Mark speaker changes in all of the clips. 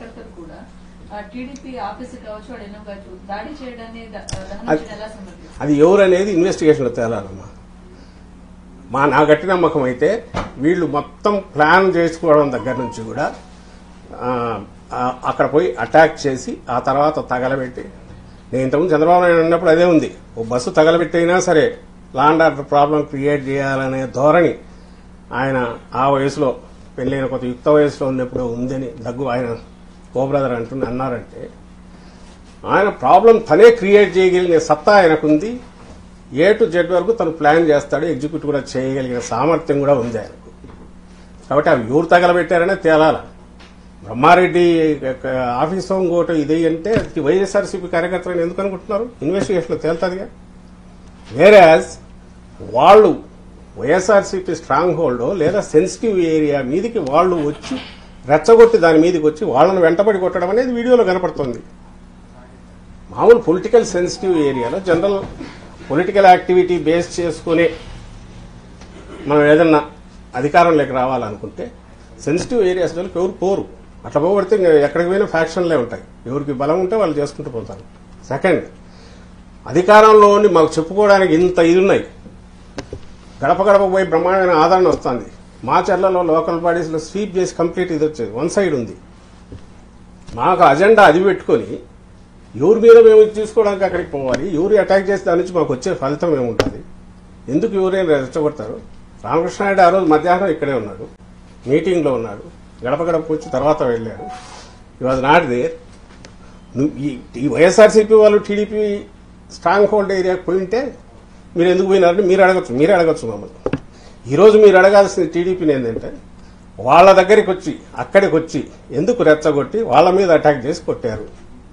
Speaker 1: కార్యకర్తలు కూడా TDP office కావచ్చు వాడు ఎన్నో కావచ్చు దాడి చేయడాన్ని ద- దహనం
Speaker 2: అది-
Speaker 1: చేయడాన్ని ఎలా సమర్థిస్తారు
Speaker 2: అది ఎవరు అనేది ఇన్వెస్టిగేషన్లో తేలాలమ్మా మా నా గట్టి నమ్మకం అయితే వీళ్ళు మొత్తం ప్లాన్ చేసుకోవడం దగ్గర నుంచి కూడా ఆ, ఆ, అక్కడ పోయి అటాక్ చేసి ఆ తర్వాత తగలబెట్టి నేను ఇంతకుముందు చంద్రబాబు నాయుడు ఉన్నప్పుడు అదే ఉంది ఓ బస్సు తగలబెట్టైనా సరే లాండ్ ఆర్డర్ ప్రాబ్లం క్రియేట్ చేయాలనే ధోరణి ఆయన ఆ వయసులో పెళ్ళైన కొత్త యుక్త వయసులో ఉన్నప్పుడు ఉందని దగ్గు ఆయన ఓ బ్రదర్ అంటున్న అన్నారంటే ఆయన ప్రాబ్లం తనే క్రియేట్ చేయగలిగిన సత్తా ఆయనకుంది ఏ టు జెడ్ వరకు తను ప్లాన్ చేస్తాడు ఎగ్జిక్యూట్ కూడా చేయగలిగిన సామర్థ్యం కూడా ఉంది ఆయనకు కాబట్టి అవి ఎవరు తగలబెట్టారనే తేలాల బ్రహ్మారెడ్డి యొక్క ఆఫీస్ ఇంకోటి ఇది అంటే అది వైఎస్ఆర్సీపీ కార్యకర్తలను ఎందుకు అనుకుంటున్నారు ఇన్వెస్టిగేషన్లో తేలుతుందిగా వేరాజ్ వాళ్ళు వైఎస్ఆర్సీపీ స్ట్రాంగ్ హోల్డ్ లేదా సెన్సిటివ్ ఏరియా మీదికి వాళ్ళు వచ్చి రెచ్చగొట్టి దాని మీదకి వచ్చి వాళ్ళని వెంటబడి కొట్టడం అనేది వీడియోలో కనపడుతుంది మామూలు పొలిటికల్ సెన్సిటివ్ ఏరియాలో జనరల్ పొలిటికల్ యాక్టివిటీ బేస్ చేసుకుని మనం ఏదన్నా అధికారంలోకి రావాలనుకుంటే సెన్సిటివ్ ఏరియాస్ వరకు ఎవరు పోరు అట్లా పోగొడితే ఇంకా ఎక్కడికి పోయినా ఫ్యాక్షన్లే ఉంటాయి ఎవరికి బలం ఉంటే వాళ్ళు చేసుకుంటూ పోతారు సెకండ్ అధికారంలో ఉండి మాకు చెప్పుకోవడానికి ఇంత ఇది ఉన్నాయి గడప గడప పోయి బ్రహ్మాండమైన ఆదరణ వస్తుంది మా చర్లలో లోకల్ బాడీస్లో స్వీప్ చేసి కంప్లీట్ ఇది వచ్చేది వన్ సైడ్ ఉంది మాకు అజెండా అది పెట్టుకొని ఎవరి మీద మేము ఇది తీసుకోవడానికి అక్కడికి పోవాలి ఎవరు అటాక్ చేసి దాని నుంచి మాకు వచ్చే ఫలితం ఏముంటుంది ఎందుకు ఎవరైనా రెచ్చగొడతారు రామకృష్ణారెడ్డి ఆ రోజు మధ్యాహ్నం ఇక్కడే ఉన్నాడు మీటింగ్లో ఉన్నాడు గడప గడప వచ్చి తర్వాత వెళ్ళాడు ఈ వాజ్ నాట్ దేర్ నువ్వు ఈ- ఈ వైఎస్ఆర్సీపీ వాళ్ళు టీడీపీ స్ట్రాంగ్ హోల్డ్ ఏరియాకి పోయింటే మీరు ఎందుకు పోయినారని మీరు అడగచ్చు మీరే అడగచ్చు మమ్మల్ని ఈరోజు మీరు అడగాల్సిన టీడీపీని ఏంటంటే వాళ్ళ దగ్గరికి వచ్చి అక్కడికి వచ్చి ఎందుకు రెచ్చగొట్టి వాళ్ళ మీద అటాక్ చేసి కొట్టారు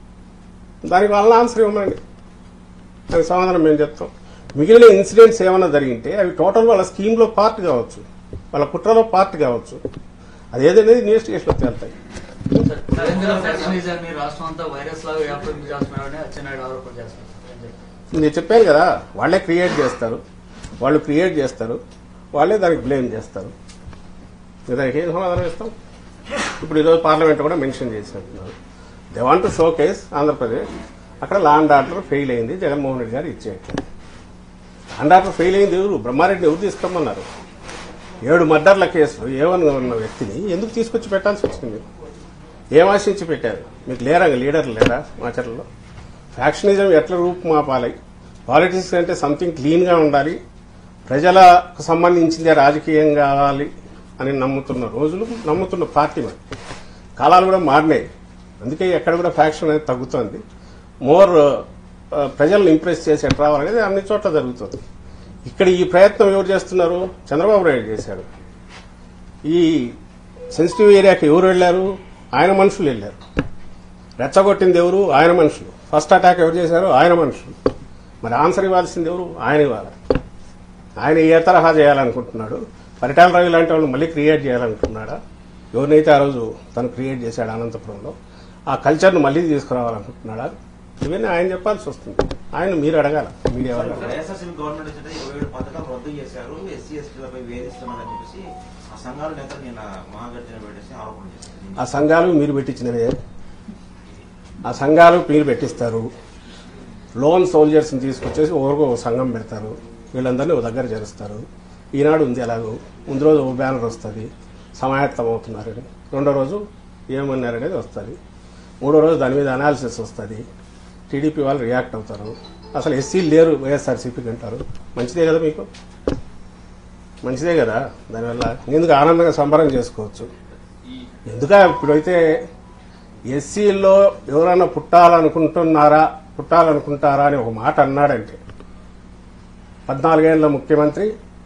Speaker 2: దానికి వాళ్ళ ఆన్సర్ ఇవ్వమండి దానికి సమాధానం మేము చెప్తాం మిగిలిన ఇన్సిడెంట్స్ ఏమైనా జరిగింటే అవి టోటల్ వాళ్ళ స్కీమ్లో పార్ట్ కావచ్చు వాళ్ళ కుట్రలో పార్ట్ కావచ్చు అది ఏదనేది ఇన్వెస్టిగేషన్లో తేలుతాయి
Speaker 3: నరేంద్ర ఫ్యాక్షనిజాన్ని రాష్ట్రం అంతా వైరస్ లాగా వ్యాప్తం చేస్తున్నారని అచ్చెన్నాయుడు ఆరోపణ చేస్తున్నారు ఏం చెప్తారు?
Speaker 2: నేను చెప్పాను కదా వాళ్ళే క్రియేట్ చేస్తారు వాళ్ళు క్రియేట్ చేస్తారు వాళ్ళే దానికి బ్లేమ్ చేస్తారు ఇక దానికి ఏం సమాధానం ఇస్తాం ఇప్పుడు ఈరోజు పార్లమెంట్ కూడా మెన్షన్ చేసినట్టున్నారు they want to showcase Andhra Pradesh అక్కడ లాండ్ ఆర్డర్ ఫెయిల్ అయింది జగన్మోహన్ రెడ్డి గారు ఇచ్చేయట్లేదు లాండ్ ఆర్డర్ ఫెయిల్ అయింది ఎవరు బ్రహ్మారెడ్డి ఎవరు తీసుకోమన్నారు ఏడు మర్డర్ల కేసులు ఏమని ఉన్న వ్యక్తిని ఎందుకు తీసుకొచ్చి పెట్టాల్సి వచ్చింది ఏం ఆశించి పెట్టారు మీకు లేరా లీడర్ లేరా మాచర్లలో ఫ్యాక్షనిజం ఎట్లా రూపుమాపాలి పాలిటిక్స్ అంటే సంథింగ్ క్లీన్గా ఉండాలి ప్రజలకు సంబంధించిందే రాజకీయం కావాలి అని నమ్ముతున్న రోజులు నమ్ముతున్న పార్టీ మరి కాలాలు కూడా మారినాయి అందుకే ఎక్కడ కూడా ఫ్యాక్షన్ అనేది తగ్గుతుంది మోర్ ప్రజలను ఇంప్రెస్ చేసి ఎట్లా రావాలనేది అన్ని చోట్ల జరుగుతుంది ఇక్కడ ఈ ప్రయత్నం ఎవరు చేస్తున్నారు చంద్రబాబు నాయుడు చేశాడు ఈ సెన్సిటివ్ ఏరియాకి ఎవరు వెళ్ళారు ఆయన మనుషులు వెళ్ళారు రెచ్చగొట్టింది ఎవరు ఆయన మనుషులు ఫస్ట్ అటాక్ ఎవరు చేశారు ఆయన మనుషులు మరి ఆన్సర్ ఇవ్వాల్సింది ఎవరు ఆయన ఇవ్వాలి ఆయన ఏ తరహా చేయాలనుకుంటున్నాడు పరిటాల రవి లాంటి వాళ్ళు మళ్ళీ క్రియేట్ చేయాలనుకున్నాడా ఎవరినైతే ఆ రోజు తను క్రియేట్ చేశాడు అనంతపురంలో ఆ కల్చర్ను మళ్ళీ తీసుకురావాలనుకుంటున్నాడా ఇవన్నీ ఆయన చెప్పాల్సి వస్తుంది ఆయన మీరు అడగాల మీడియా వాళ్ళు అడగాలి.
Speaker 4: వైఎస్ఆర్సీపీ గవర్నమెంట్ వచ్చిన ఇరవై ఏడు పథకాలు రద్దు చేశారు ఎస్సీ ఎస్టీలపై వేధిస్తున్నారని చెప్పేసి ఆ సంఘాల నేతలు నిన్న మహాగర్జన పెట్టేసి ఆరోపణ చేశారు
Speaker 2: ఆ సంఘాలు మీరు పెట్టించినవే ఆ సంఘాలు మీరు పెట్టిస్తారు లోన్ సోల్జర్స్ని తీసుకొచ్చేసి ఒకరికి ఒక సంఘం పెడతారు వీళ్ళందరినీ ఒక దగ్గర చేరుస్తారు ఈనాడు ఉంది ఎలాగో ముందు రోజు ఒక బ్యానర్ వస్తుంది సమాయత్తం అవుతున్నారని రెండో రోజు ఏమన్నారనేది వస్తుంది మూడో రోజు దాని మీద అనాలిసిస్ వస్తుంది టీడీపీ వాళ్ళు రియాక్ట్ అవుతారు అసలు ఎస్సీలు లేరు వైఎస్ఆర్సీపీకి అంటారు మంచిదే కదా మీకు మంచిదే కదా దానివల్ల ఎందుకు ఆనందంగా సంబరం చేసుకోవచ్చు ఎందుక ఇప్పుడైతే ఎస్సీల్లో ఎవరైనా పుట్టాలనుకుంటున్నారా పుట్టాలనుకుంటారా అని ఒక మాట అన్నాడంటే పద్నాలుగేళ్ల ముఖ్యమంత్రి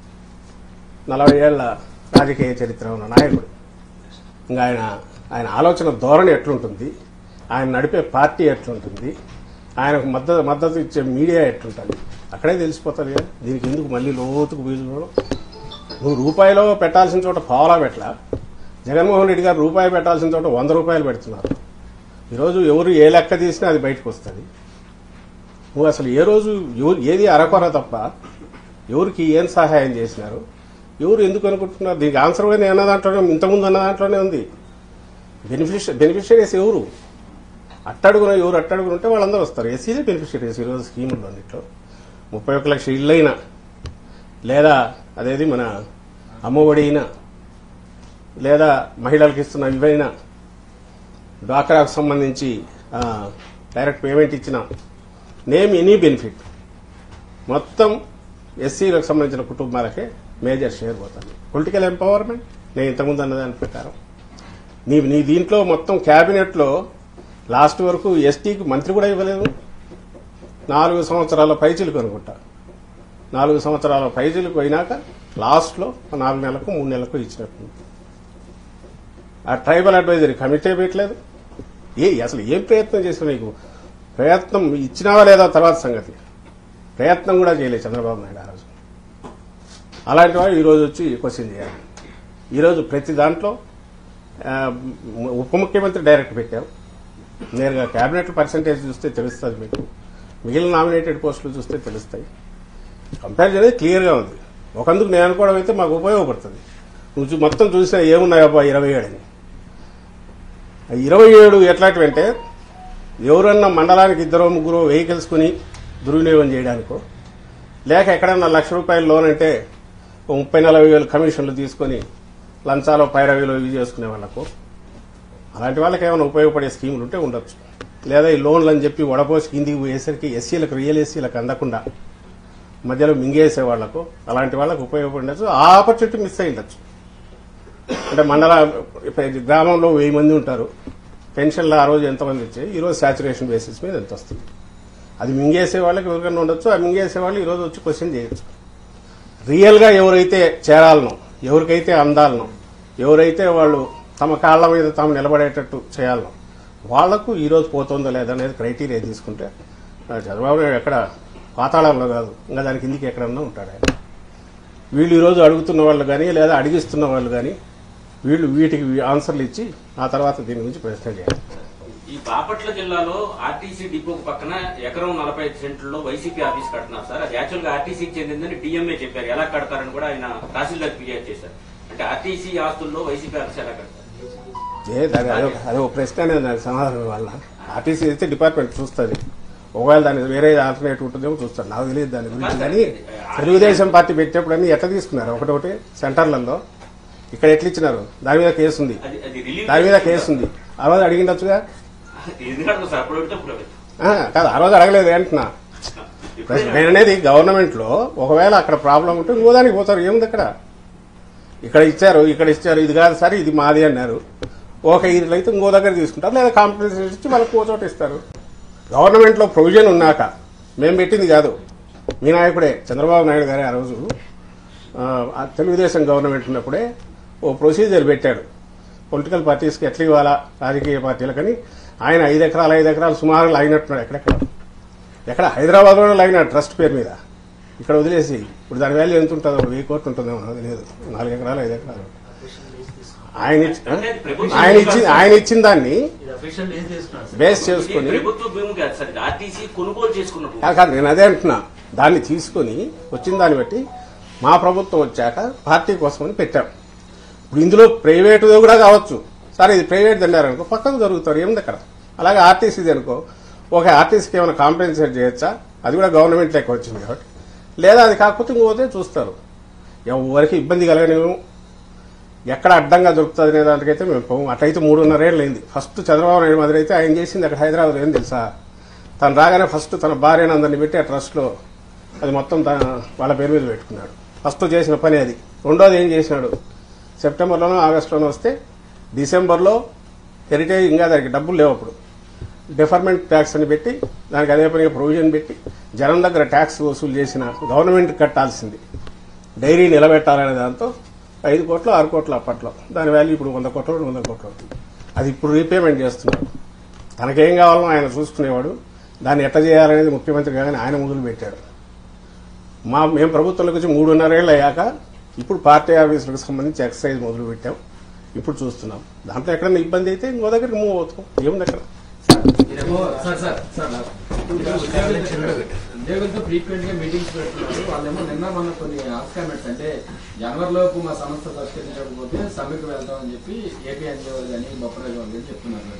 Speaker 2: నలభై ఏళ్ల రాజకీయ చరిత్ర ఉన్న నాయకుడు ఇంకా ఆయన ఆయన ఆలోచన ధోరణి ఎట్లుంటుంది ఆయన నడిపే పార్టీ ఎట్లుంటుంది ఆయనకు మద్దతు మద్దతు ఇచ్చే మీడియా ఎట్లుంటుంది అక్కడే తెలిసిపోతుంది కదా దీనికి ఎందుకు మళ్ళీ లోతుకు పోయి చూడడం నువ్వు రూపాయిలో పెట్టాల్సిన చోట పావలా పెట్టలా జగన్మోహన్ రెడ్డి గారు రూపాయి పెట్టాల్సిన చోట వంద రూపాయలు పెడుతున్నారు ఈరోజు ఎవరు ఏ లెక్క తీసినా అది బయటకు వస్తుంది నువ్వు అసలు ఏ రోజు ఎవరు ఏది అరకొర తప్ప ఎవరికి ఏం సహాయం చేసినారు ఎవరు ఎందుకు అనుకుంటున్నారు దీనికి ఆన్సర్ కూడా నేను అన్న దాంట్లోనే ఇంతకుముందు అన్న దాంట్లోనే ఉంది బెనిఫిషియరీ బెనిఫిషియరీస్ ఎవరు అట్టడుగున ఎవరు అట్టడుగున ఉంటే వాళ్ళందరూ వస్తారు ఎస్సీలే బెనిఫిషియరీస్ ఈరోజు స్కీముల్లో అన్నిట్లో ముప్పై ఒక్క లక్ష ఇళ్ళైనా లేదా అదేది మన అమ్మఒడి అయినా లేదా మహిళలకు ఇస్తున్న ఇవైనా డ్వాక్రాకు సంబంధించి ఆ, డైరెక్ట్ పేమెంట్ ఇచ్చిన నేమ్ ఎనీ బెనిఫిట్ మొత్తం ఎస్సీలకు సంబంధించిన కుటుంబాలకే మేజర్ షేర్ పోతుంది పొలిటికల్ ఎంపవర్మెంట్ నేను ఇంతకుముందు అన్న దాని ప్రకారం నీ నీ దీంట్లో మొత్తం క్యాబినెట్లో లాస్ట్ వరకు ఎస్టీకి మంత్రి కూడా ఇవ్వలేదు నాలుగు సంవత్సరాల పైచిలకు అనుకుంటా నాలుగు సంవత్సరాల పైచిలకు పోయినాక లాస్ట్లో నాలుగు నెలలకు మూడు నెలలకు ఇచ్చినట్టు ఆ ట్రైబల్ అడ్వైజరీ కమిటీ పెట్టలేదు ఏ అసలు ఏం ప్రయత్నం చేసిన నీకు ప్రయత్నం ఇచ్చినావా లేదా తర్వాత సంగతి ప్రయత్నం కూడా చేయలేదు చంద్రబాబు నాయుడు ఆ రోజు అలాంటి వాడు ఈరోజు వచ్చి క్వశ్చన్ చేయాలి ఈరోజు ప్రతి దాంట్లో ఆ, ఉప ముఖ్యమంత్రి డైరెక్ట్ పెట్టాం నేరుగా క్యాబినెట్ పర్సంటేజ్ చూస్తే తెలుస్తుంది మీకు మిగిలిన నామినేటెడ్ పోస్టులు చూస్తే తెలుస్తాయి కంపారిజన్ అనేది క్లియర్గా ఉంది ఒకందుకు నేను అనుకోవడం అయితే మాకు ఉపయోగపడుతుంది నువ్వు చూ- మొత్తం చూసినా ఏమున్నాయి అబ్బా ఇరవై ఏడని ఆ ఇరవై ఏడు ఎట్లాంటివంటే ఎవరన్నా మండలానికి ఇద్దరు ముగ్గురు వెహికల్స్ కొని దుర్వినియోగం చేయడానికో లేక ఎక్కడన్నా లక్ష రూపాయల లోన్ అంటే ఓ ముప్పై నలభై వేలు కమిషన్లు తీసుకొని లంచాలు పైరవీలు ఇవి చేసుకునే వాళ్ళకు అలాంటి వాళ్ళకి ఏమైనా ఉపయోగపడే స్కీములు ఉంటే ఉండొచ్చు లేదా ఈ లోన్లు అని చెప్పి వడపోసి కిందికి పోయేసరికి ఎస్సీలకు రియల్ ఎస్సీలకు అందకుండా మధ్యలో మింగేసే వాళ్లకు అలాంటి వాళ్ళకు ఉపయోగపడచ్చు ఆ ఆపర్చునిటీ మిస్ అయి ఉండొచ్చు అంటే మండల ఇప్పుడు గ్రామంలో వెయ్యి మంది ఉంటారు పెన్షన్లు ఆ రోజు ఎంతమంది వచ్చాయి ఈ రోజు సాచురేషన్ బేసిస్ మీద ఎంత వస్తుంది అది మింగేసే వాళ్ళకి ఎవరికైనా ఉండొచ్చు ఆ మింగేసే వాళ్ళు ఈ రోజు వచ్చి క్వశ్చన్ చేయొచ్చు రియల్ గా ఎవరైతే చేరాలనో ఎవరికైతే అందాలనో ఎవరైతే వాళ్ళు తమ కాళ్ళ మీద తాము నిలబడేటట్టు చేయాలనో వాళ్లకు ఈ రోజు పోతుందో లేదనేది క్రైటీరియా తీసుకుంటే ఆ, చంద్రబాబు నాయుడు ఎక్కడ పాతాళంలో కాదు ఇంకా దానికి కిందికి ఎక్కడన్నా ఉంటాడు ఆయన వీళ్ళు ఈరోజు అడుగుతున్న వాళ్ళు కానీ లేదా అడిగిస్తున్న వాళ్ళు కానీ వీళ్ళు వీటికి ఆన్సర్లు ఇచ్చి ఆ తర్వాత దీని గురించి ప్రశ్న చేయాలి
Speaker 5: ఈ బాపట్ల జిల్లాలో ఆర్టీసీ డిపో పక్కన ఎకరం నలభై ఐదు సెంట్లలో వైసీపీ ఆఫీస్ కడుతున్నారు సార్ అది యాక్చువల్ గా ఆర్టీసీకి చెందిందని డిఎంఏ చెప్పారు ఎలా కడతారని కూడా ఆయన తహసీల్దార్ ఫిర్యాదు చేశారు అంటే ఆర్టీసీ ఆస్తుల్లో వైసీపీ ఆఫీస్ ఎలా కడతారు
Speaker 2: ఏ దాని అదే అదే ఒక ప్రశ్న అనేది దానికి సమాధానం వల్ల ఆర్టీసీ అయితే డిపార్ట్మెంట్ చూస్తుంది ఒకవేళ దానికి వేరే ఆల్టర్నేటివ్ ఉంటుందేమో చూస్తాను నాకు తెలియదు దాని గురించి కానీ తెలుగుదేశం పార్టీ పెట్టేప్పుడు అన్ని ఎట్లా తీసుకున్నారు ఒకటొకటి సెంటర్లలో ఇక్కడ ఎట్లా ఇచ్చినారు దాని మీద కేసు ఉంది
Speaker 5: అది అది రిలీవ్
Speaker 2: దాని మీద కేసు ఉంది ఆ రోజు అడిగిండొచ్చుగా
Speaker 5: ఎందుకంటే సార్ అప్పుడు పెడితే అప్పుడు పెడతాం.
Speaker 2: ఆ, కాదు ఆ రోజు అడగలేదు అంటున్నా
Speaker 5: ఎప్పుడైనా
Speaker 2: నేను అనేది గవర్నమెంట్ లో ఒకవేళ అక్కడ ప్రాబ్లం ఉంటే ఇంకో దానికి పోతారు ఏముంది అక్కడ ఇక్కడ ఇచ్చారు ఇక్కడ ఇచ్చారు ఇది కాదు సార్ ఇది మాది అన్నారు ఓకే ఇది అయితే ఇంకో దగ్గర తీసుకుంటారు లేదా కాంపిటీషన్ ఇచ్చి వాళ్ళకి ఓ చోట ఇస్తారు గవర్నమెంట్ లో ప్రొవిజన్ ఉన్నాక మేము పెట్టింది కాదు మీ నాయకుడే చంద్రబాబు నాయుడు గారే ఆ రోజు ఆ, ఆ తెలుగుదేశం గవర్నమెంట్ ఉన్నప్పుడే ఓ ప్రొసీజర్ పెట్టాడు పొలిటికల్ పార్టీస్కి ఎట్లా ఇవ్వాలా రాజకీయ పార్టీలకని ఆయన ఐదు ఎకరాలు ఐదు ఎకరాలు సుమారు లాగినట్టున్నాడు ఎక్కడెక్కడ ఎక్కడ హైదరాబాద్ లో లాగిన ట్రస్ట్ పేరు మీద ఇక్కడ వదిలేసి ఇప్పుడు దాని వాల్యూ ఎంత ఉంటుందో ఒక వెయ్యి కోట్లు ఉంటుందేమో నాకు తెలియదు నాలుగు ఎకరాలు ఐదు ఎకరాలు ఆయన ఇచ్చి-
Speaker 5: అంటే ప్రభుత్వం
Speaker 2: ఆయన ఇచ్చి ఆయన ఇచ్చిన దాన్ని
Speaker 3: ఇది అఫీషియల్ ఏం చేస్తున్నారు సార్
Speaker 2: బేస్
Speaker 5: ఇది
Speaker 2: చేసుకుని
Speaker 5: ప్రభుత్వ భూమి కాదు సార్ ఇది ఆర్టీసీ కొనుగోలు చేసుకున్న భూమి
Speaker 2: కాదు, కాదు నేను అదే అంటున్నా దాన్ని తీసుకుని వచ్చిన దాన్ని బట్టి మా ప్రభుత్వం వచ్చాక పార్టీ కోసమని పెట్టాం ఇప్పుడు ఇందులో ప్రైవేట్ కూడా కావచ్చు సరే ఇది ప్రైవేట్ అన్నారనుకో పక్కకు జరుగుతారు ఏముంది అక్కడ అలాగే ఆర్టీసీది అనుకో ఓకే ఆర్టీసీకి ఏమైనా కాంపెన్సేట్ చేయొచ్చా అది కూడా గవర్నమెంట్ లెక్క వచ్చింది కాబట్టి లేదా అది కాకపోతే ఇంకోతే చూస్తారు ఎవరికి ఇబ్బంది కలగనివ్వము ఎక్కడ అడ్డంగా దొరుకుతుంది అనే దానికైతే మేము పోము అట్లయితే మూడున్నరేళ్ళు అయింది ఫస్ట్ చంద్రబాబు నాయుడు మాదిరి అయితే ఆయన చేసింది అక్కడ హైదరాబాద్ ఏం తెలుసా తను రాగానే ఫస్ట్ తన భార్యను అందరిని పెట్టి ఆ ట్రస్ట్లో అది మొత్తం తన వాళ్ళ పేరు మీద పెట్టుకున్నాడు ఫస్ట్ చేసిన పని అది రెండోది ఏం చేసినాడు సెప్టెంబర్లోనో ఆగస్టులోనో వస్తే డిసెంబర్లో హెరిటేజ్ ఇంకా దానికి డబ్బులు లేవు అప్పుడు డిఫర్మెంట్ ట్యాక్స్ అని పెట్టి దానికి అదే పనిగా ప్రొవిజన్ పెట్టి జనం దగ్గర ట్యాక్స్ వసూలు చేసిన గవర్నమెంట్ కట్టాల్సింది డైరీ నిలబెట్టాలనే దాంతో ఐదు కోట్లు ఆరు కోట్లు అప్పట్లో దాని వాల్యూ ఇప్పుడు వంద కోట్లు రెండు వందల కోట్లు అవుతుంది అది ఇప్పుడు రీపేమెంట్ చేస్తున్నాడు తనకేం కావాలో ఆయన చూసుకునేవాడు దాన్ని ఎట్లా చేయాలనేది ముఖ్యమంత్రి కాగానే ఆయన మొదలు పెట్టాడు మా మేము ప్రభుత్వంలోకి వచ్చి మూడున్నరేళ్ళు అయ్యాక ఇప్పుడు పార్టీ ఆఫీసులకు సంబంధించి ఎక్సర్సైజ్ మొదలు పెట్టాం ఇప్పుడు చూస్తున్నాం దాంట్లో ఎక్కడైనా ఇబ్బంది అయితే ఇంకో దగ్గరికి మూవ్ అవుతాం ఏముంది అక్కడ
Speaker 3: సార్ సార్ సార్
Speaker 6: ఉద్యోగులతో ఫ్రీక్వెంట్ గా మీటింగ్స్ పెడుతున్నారు వాళ్ళేమో నిన్న మొన్న కొన్ని ఆస్కామెంట్స్ అంటే జనవరి లోపు మా సమస్య పరిష్కరించకపోతే సమ్మెకు వెళ్తామని చెప్పి ఏపీ ఎన్జిఓ కానీ బొప్పరాజు వాళ్ళు కానీ చెప్తున్నారు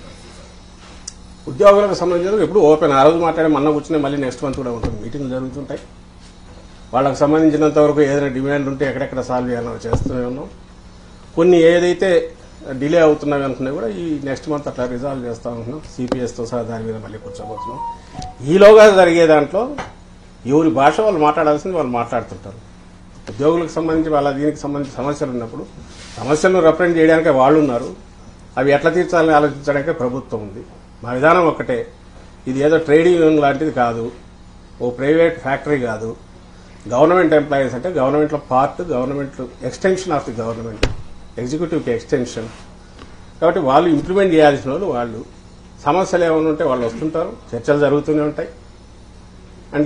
Speaker 2: ఉద్యోగులకు సంబంధించిన ఎప్పుడు ఓపెన్ ఆ రోజు మాట్లాడే మొన్న కూర్చునే మళ్ళీ నెక్స్ట్ మంత్ కూడా ఉంటుంది మీటింగ్లు జరుగుతుంటాయి వాళ్ళకి సంబంధించినంత వరకు ఏదైనా డిమాండ్ ఉంటే ఎక్కడెక్కడ సాల్వ్ చేయాలో చేస్తూనే ఉన్నాం కొన్ని ఏదైతే డిలే అవుతున్నాయి అనుకున్నా కూడా ఈ నెక్స్ట్ మంత్ అట్లా రిజాల్వ్ చేస్తా ఉంటున్నాం సిపిఎస్తో సహా దాని మీద మళ్ళీ కూర్చోబోతున్నాం ఈలోగా జరిగే దాంట్లో ఎవరి భాష వాళ్ళు మాట్లాడాల్సింది వాళ్ళు మాట్లాడుతుంటారు ఉద్యోగులకు సంబంధించి వాళ్ళ దీనికి సంబంధించి సమస్యలు ఉన్నప్పుడు సమస్యలను రిప్రజెంట్ చేయడానికి వాళ్ళు ఉన్నారు అవి ఎట్లా తీర్చాలని ఆలోచించడానికి ప్రభుత్వం ఉంది మా విధానం ఒక్కటే ఇది ఏదో ట్రేడ్ యూనియన్ లాంటిది కాదు ఓ ప్రైవేట్ ఫ్యాక్టరీ కాదు గవర్నమెంట్ ఎంప్లాయీస్ అంటే గవర్నమెంట్లో part government extension of the government ఎగ్జిక్యూటివ్కి ఎక్స్టెన్షన్ కాబట్టి వాళ్ళు ఇంప్లిమెంట్ చేయాల్సిన వాళ్ళు వాళ్ళు సమస్యలు ఏమైనా ఉంటే వాళ్ళు వస్తుంటారు చర్చలు జరుగుతూనే ఉంటాయి అండ్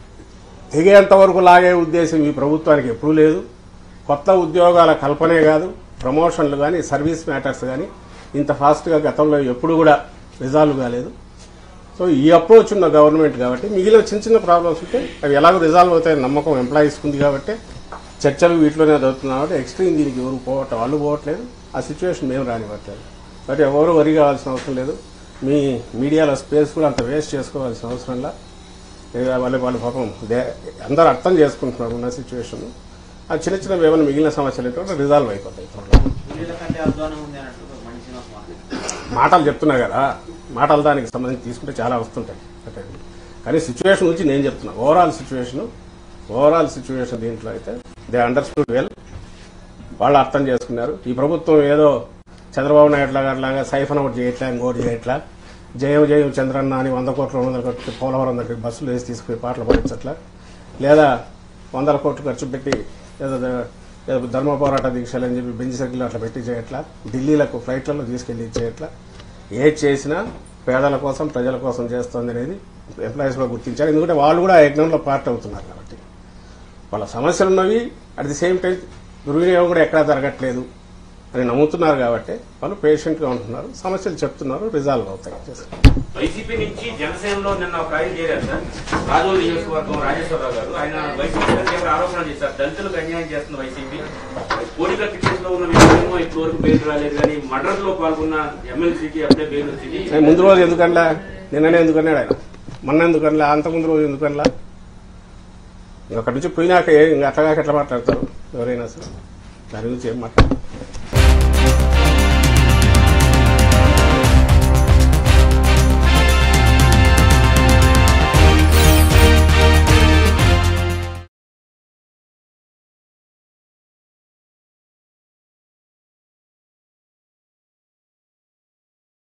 Speaker 2: తెగేంత వరకు లాగే ఉద్దేశం ఈ ప్రభుత్వానికి ఎప్పుడూ లేదు కొత్త ఉద్యోగాల కల్పనే కాదు ప్రమోషన్లు కానీ సర్వీస్ మ్యాటర్స్ కానీ ఇంత ఫాస్ట్గా గతంలో ఎప్పుడు కూడా రిజాల్వ్ కాలేదు సో ఈ అప్రోచ్ ఉన్న గవర్నమెంట్ కాబట్టి మిగిలిన చిన్న చిన్న ప్రాబ్లమ్స్ ఉంటే అవి ఎలాగో రిజాల్వ్ అవుతాయని నమ్మకం ఎంప్లాయీస్కి ఉంది కాబట్టి చర్చలు వీటిలోనే జరుగుతున్నాయి కాబట్టి ఎక్స్ట్రీమ్ దీనికి ఎవరు పోవటం వాళ్ళు పోవట్లేదు ఆ సిచ్యువేషన్ మేము రానివ్వట్లేదు కాబట్టి ఎవరు వరి కావాల్సిన అవసరం లేదు మీ మీడియాలో స్పేస్ కూడా అంత వేస్ట్ చేసుకోవాల్సిన అవసరంలా ఇక వాళ్ళ వాళ్ళ పాపం దే- అందరూ అర్థం చేసుకుంటున్నారు ఉన్న సిచ్యువేషన్ ఆ చిన్న చిన్న ఏమైనా మిగిలిన సమస్యలు ఏంటంటే రిజాల్వ్ అయిపోతాయి త్వరలో
Speaker 4: కూలీల కంటే అధ్వానం ఉంది అన్నట్టు మణి శ్రీనివాస్ మాట్లాడారు
Speaker 2: మాటలు చెప్తున్నా కదా మాటలు దానికి సంబంధించి తీసుకుంటే చాలా వస్తుంటాయి అంటే కానీ సిచ్యువేషన్ గురించి నేను చెప్తున్నా ఓవరాల్ సిచ్యువేషన్ ఓవరాల్ సిచ్యువేషన్ దీంట్లో అయితే దే అండర్స్టూడ్ వెల్ వాళ్ళు అర్థం చేసుకున్నారు ఈ ప్రభుత్వం ఏదో చంద్రబాబు నాయుడు లాగా అట్లాగా సైఫన్ ఒకటి చేయట్లా ఇంకోటి చేయట్లా జయం జయం చంద్రన్న అని వంద కోట్లు రెండు వందల కోట్లు పోలవరం దగ్గర బస్సులు వేసి తీసుకుపోయి పాటలు పాడించట్లా లేదా వందల కోట్లు ఖర్చు పెట్టి ఏదో ద- ఏదో ధర్మ పోరాట దీక్షలు అని చెప్పి బెంచ్ సర్కిల్ అట్లా పెట్టి చేయట్లా ఢిల్లీలకు ఫ్లైట్లలో తీసుకెళ్లి చేయట్లా ఏది చేసినా పేదల కోసం ప్రజల కోసం చేస్తుంది అనేది ఎంప్లాయీస్ కూడా గుర్తించారు ఎందుకంటే వాళ్ళు కూడా ఆ యజ్ఞంలో పార్ట్ అవుతున్నారు కాబట్టి వాళ్ళ సమస్యలు ఉన్నవి అట్ ది సేమ్ టైం దుర్వినియోగం కూడా ఎక్కడా జరగట్లేదు అని నమ్ముతున్నారు కాబట్టి వాళ్ళు పేషెంట్ గా ఉంటున్నారు సమస్యలు చెప్తున్నారు రిజాల్వ్ అవుతాయి
Speaker 5: వైసీపీ నుంచి జనసేనలో నిన్న ఒక ఆయన చేరారు సార్ రాజోలు నియోజకవర్గం రాజేశ్వరరావు గారు ఆయన వైసీపీ మీద తీవ్ర ఆరోపణ చేశారు దళితులకు అన్యాయం చేస్తుంది వైసీపీ కోడికల పిటిషన్లో ఉన్న వ్యక్తులేమో ఇప్పటి వరకు బెయిల్ రాలేదు కానీ మర్డర్ లో పాల్గొన్న ఎమ్మెల్సీకి అప్పుడే బెయిల్ వచ్చింది
Speaker 2: ఏ, ముందు రోజు ఎందుకనలా నిన్ననే ఎందుకన్నాడు ఆయన మొన్న ఎందుకనలా అంత ముందు రోజు ఎందుకనలా ఇంకా అక్కడి నుంచి పోయినాక ఏ- ఇంకా అట్లాగా ఎట్లా మాట్లాడతారు ఎవరైనా సరే దాని గురించి ఏం మాట్లాడతారు